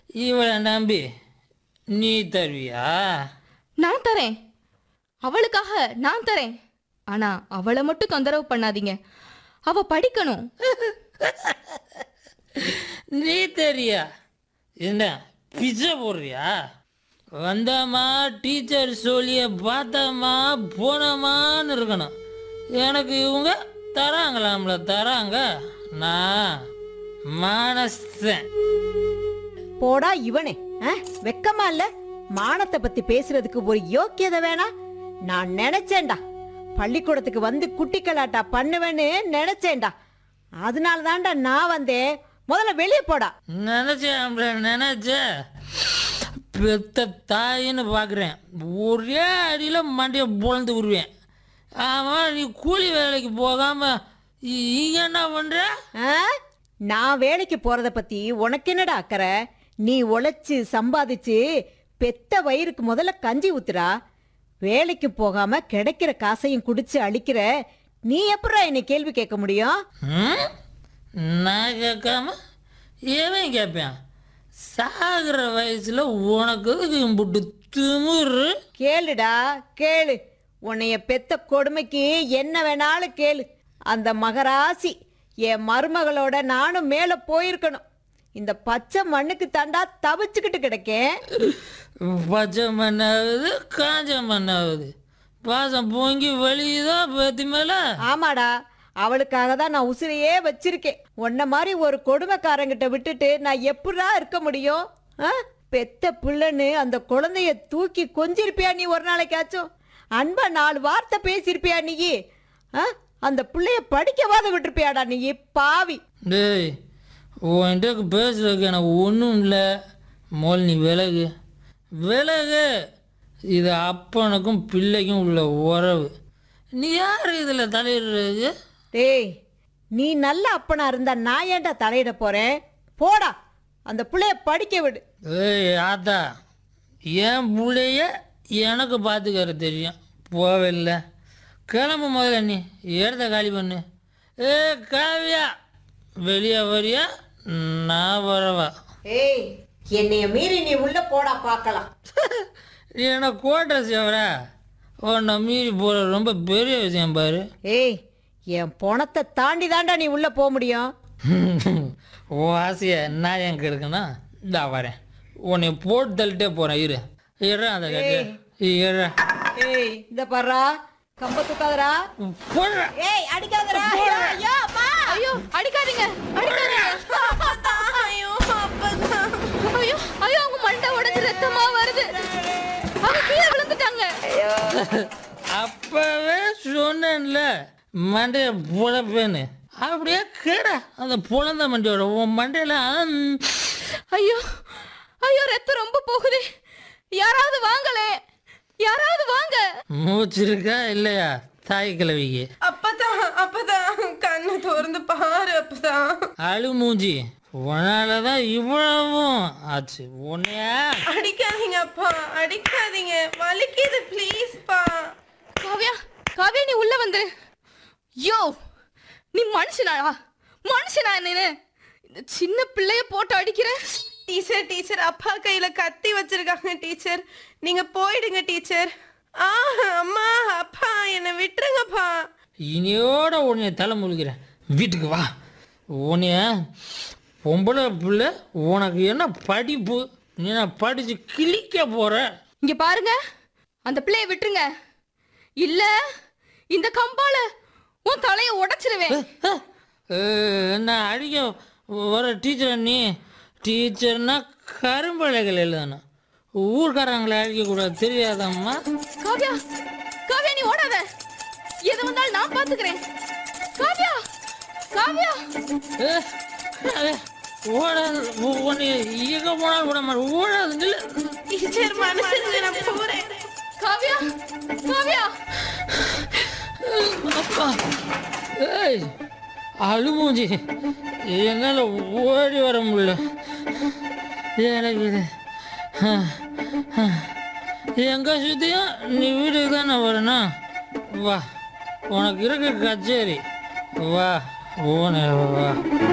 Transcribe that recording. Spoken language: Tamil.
இவளை நம்பி நீ தருவியா நான் தரேன் அவளுக்காக நான் தரேன் ஆனா அவளை மட்டும் தொந்தரவு பண்ணாதீங்க அவ படிக்கணும் நீ தெரியா என்ன பிச்சை போடுறியா வந்தாமா டீச்சர் சொல்லிய பார்த்தாமா போனமான்னு இருக்கணும் எனக்கு இவங்க தராங்களாம்ல தராங்க நான் மானஸ்தன் போடா இவனே ஆ? வெக்கமா இல்ல மானத்தை பத்தி பேசுறதுக்கு ஒரு யோக்கியதை வேணா நான் நினைச்சேன்டா பள்ளிக்கூடத்துக்கு வந்து குட்டி கலாட்டா பண்ணுவேன்னு நினைச்சேன்டா அதனால தான்டா நான் வந்தேன் முதல்ல வெளியே போடா நினச்சேன் நினச்சேன் பெத்த தாயின்னு பார்க்குறேன் ஒரே அடியில் மண்டையை பொழந்து விடுவேன் ஆமாம் நீ கூலி வேலைக்கு போகாமல் இங்கே என்ன பண்ணுற ஆ? நான் வேலைக்கு போறத பத்தி உனக்கு என்னடா அக்கறை நீ உழைச்சு சம்பாதிச்சு பெத்த வயிறுக்கு முதல்ல கஞ்சி ஊத்துறா வேலைக்கு போகாம கிடைக்கிற காசையும் குடிச்சு அழிக்கிற நீ எப்படா என்னை கேள்வி கேட்க முடியும் ம்? நான் கேட்காம எவன் கேட்பேன் சாகிற வயசில் உனக்கு எதுக்கு இம்புட்டு திமிரு கேளுடா கேளு உன்னைய பெத்த கொடுமைக்கு என்ன வேணாலும் கேளு அந்த மகராசி என் மருமகளோட நானும் மேலே போயிருக்கணும் இந்த பச்சை மண்ணுக்கு தாண்டா தவிச்சுக்கிட்டு கிடக்கேன் பச்சை மண்ணாகுது காஞ்ச மண்ணாகுது பாசம் பொங்கி வெளியுதா பத்தி மேலே ஆமாடா அவளுக்காக தான் நான் உசிரையே வச்சிருக்கேன் உன்ன மாதிரி ஒரு கொடுமைக்காரங்கிட்ட விட்டுட்டு நான் எப்படிடா இருக்க முடியும் ஆ? பெத்த பிள்ளைன்னு அந்த குழந்தைய தூக்கி கொஞ்சிருப்பியா நீ ஒரு நாளைக்காச்சும் அன்பா நாலு வார்த்தை பேசியிருப்பியா நீ ஆ? அந்த பிள்ளைய படிக்கவாத விட்டுருப்பியாடா நீ பாவி டேய் உன்கிட்ட பேசுறதுக்கு எனக்கு ஒன்றும் இல்லை மோல் நீ விலகு விலகு இது அப்பனுக்கும் பிள்ளைக்கும் உள்ள உறவு நீ யார் இதில் தலையிடுறது டேய் நீ நல்ல அப்பனா இருந்தா நான் ஏன்டா தலையிட போறேன் போடா அந்த பிள்ளைய படிக்க விடு ஏய் ஆத்தா என் பிள்ளைய எனக்கு பார்த்துக்கற தெரியும் போவில்ல கிளம்பு முதல்ல நீ இடத்த காலி பண்ணு ஏ காவியா வெளியே வரியா நான் வரவா ஏய் என்னைய மீறி நீ உள்ள போடா பார்க்கலாம் நீ என்ன கோட்டை சேவரா உன்னை மீறி போகிற ரொம்ப பெரிய விஷயம் பாரு ஏய் என் பணத்தை தாண்டி தாண்டா நீ உள்ள போக முடியும் ஓ ஆசையை நான் எங்க எடுக்கணும் இந்தா வரேன் உன்னை போட்டு தள்ளிட்டே போகிறேன் இரு இரு அந்த கட்டு இரு ஏய் இந்த பாரா கம்ப தூக்காதடா போடுறேன் ஏய் அடிக்காதடா ஐயோ அம்மா ஐயோ அடிக்காதீங்க அடிக்காதீங்க ஐயோ அப்பதான் ஐயோ ஐயோ அவங்க மண்டை உடைஞ்சு ரத்தமா வருது அவங்க கீழே விழுந்துட்டாங்க அப்பவே சொன்னேன்ல மண்டைய புழப்பேன்னு அப்படியே கேட அந்த புலந்த மண்டையோட உன் மண்டையில அம், ஐயோ ஐயோ ரத்தம் ரொம்ப போகுது யாராவது வாங்களே யாராவது வாங்க மூச்சு இருக்கா இல்லையா தாய் கிழவிக்கு அப்பதான் அப்பதான் கண்ணை திறந்து பாரு அப்பதான் அழு மூஞ்சி உன்னாலதான் இவ்வளவும் ஆச்சு உன்னையா அடிக்காதீங்க அப்பா அடிக்காதீங்க வலிக்குது ப்ளீஸ் பா காவ்யா காவ்யா நீ உள்ள வந்துரு யோ நீ மனுஷனாடா மனுஷனா நீனு இந்த சின்ன பிள்ளைய போட்டு அடிக்கிற டீச்சர் டீச்சர் அப்பா கையில கத்தி வச்சிருக்காங்க டீச்சர் நீங்க போயிடுங்க டீச்சர் ஆ அம்மா அப்பா என்னை விட்டுருங்கப்பா இனியோட உன்னைய தலை முழுகிறேன் வீட்டுக்கு வா உன்னைய பொம்பளை பிள்ளை உனக்கு என்ன படிப்பு நீ நான் படிச்சு கிழிக்க போற இங்க பாருங்க அந்த பிள்ளைய விட்டுருங்க இல்ல இந்த கம்பால உன் தலைய உடைச்சிருவேன் அஹ், என்ன அடிக்க வர டீச்சர் நீ டீச்சர்னா கரும்பலைகள் எழுதணும் ஊர்க்காரங்களை அடிக்கக்கூடாது தெரியாதம்மா காவ்யா காவ்யா நீ ஓடாத எது வந்தாலும் நான் பாத்துக்கிறேன் காவ்யா காவ்யா அஹ், அஹ், ஓடாது உ- உன்னை எங்க போனாலும் விட மாட்டேன் ஓடாது நில்லு. டீச்சர் மனுஷனுங்க நான் போறேன் காவ்யா காவ்யா அப்பா ஏய் அழுமூஞ்சி என்னால் ஓடி வர முடியல எனக்கு இது எங்கே சுற்றியும் நீ வீட்டுக்கு தானே வரணும் வா உனக்கு இருக்க கச்சேரி வா ஓனே வா